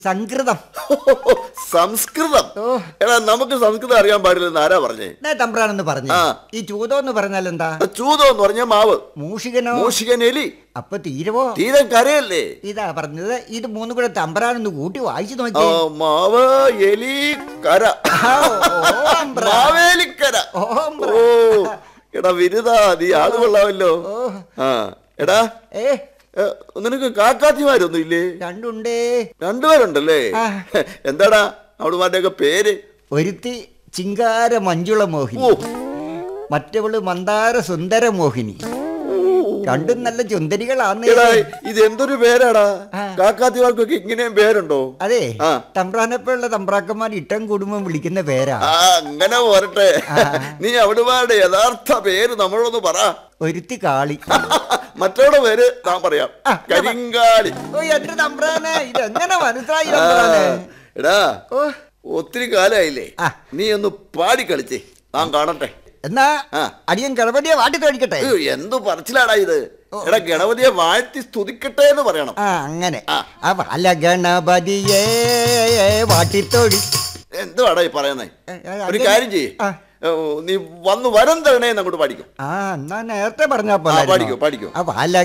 സംസ്കൃതം സംസ്കൃതം ഓ. എടാ നമുക്ക് സംസ്കൃതം അറിയാൻ പാടില്ലെന്ന് ആരാ പറഞ്ഞേ ഞാൻ തമ്പ്രാനെന്ന് പറഞ്ഞു ആ. ഈ ചൂതം എന്ന് പറഞ്ഞാൽ എന്താ ചൂതം എന്ന് പറഞ്ഞ മാവ് മൂഷികനോ മൂഷികൻ എലി അപ്പൊ തീരവോ തീരം കരയല്ലേ ഇതാ പറഞ്ഞത് ഇത് മൂന്നും കൂടെ തമ്പ്രാനൊന്ന് കൂട്ടി വായിച്ചു ആ, നോക്കിയേ മാവ് എലി കര ആ, ഓം ബ്ര. മാവേലിക്കര ഓം ബ്ര. ഓ എടാ വിരുതാ നീ ആള് കൊള്ളാമല്ലോ ഓ. ആ എടാ ഏ ഏ, നിനക്ക് കാക്കാത്തിമാരൊന്നും ഇല്ലേ രണ്ടുണ്ടേ രണ്ടുപേരുണ്ടല്ലേ ആ. എന്താടാ അവിടുമാരുടെയൊക്കെ പേര് ഒരുത്തി ചിങ്കാര മഞ്ജുള മോഹിനി ഓ മറ്റവള് മന്ദാര സുന്ദര മോഹിനി രണ്ടും നല്ല ചുന്ദരികളാന്ന് എടാ ഇത് എന്തൊരു പേരാടാ ആ. കാക്കാത്തിമാർക്കൊക്കെ ഇങ്ങനെയും പേരുണ്ടോ അതെ ആ. തമ്പ്രാനെപ്പോഴുള്ള തമ്പ്രാക്കന്മാർ ഇട്ടം കുടുംബം വിളിക്കുന്ന പേരാ ആ അങ്ങനെ പോരട്ടെ നീ അവിടുമാരുടെ യഥാർത്ഥ പേര് നമ്മളൊന്ന് പറ ഒരുത്തി കാളി മറ്റവരുടെ പേര് ഞാൻ പറയാം ആ, ഞാൻ പറ- കരിങ്കാളി ഓ എന്റെ തമ്പ്രാനെ ഇതെങ്ങനെ മനസ്സിലായി ആ, തമ്പ്രാനെ എടാ ഓ ഒത്തിരി കാലായില്ലേ ആ. നീ ഒന്ന് പാടി കളിച്ചേ ഞാൻ കാണട്ടെ എന്നാ ആ. അടിയൻ ഗണപതിയെ വാട്ടി തോടിക്കട്ടെ അയ്യോ, എന്തു പറച്ചിലാടാ ഇത് എടാ ഗണപതിയെ വാഴ്ത്തി സ്തുതിക്കട്ടെ എന്ന് പറയണം ആ അങ്ങനെ ആ. ആ വല ഗണപതിയെ വാട്ടിത്തോടി എന്തുവാടാ ഈ പറയുന്നേ ഏ, ഏ, ഒരു അങ്ങനെ- കാര്യം ചെയ്യേ ആ. നീ വന്ന് വരം തരണേ അങ്ങോട്ട് പാടിക്കും ആ എന്നാ നേരത്തെ പറഞ്ഞാ ആ, പാടിക്കോ, പോലെ പാടിക്കോ. ആ വല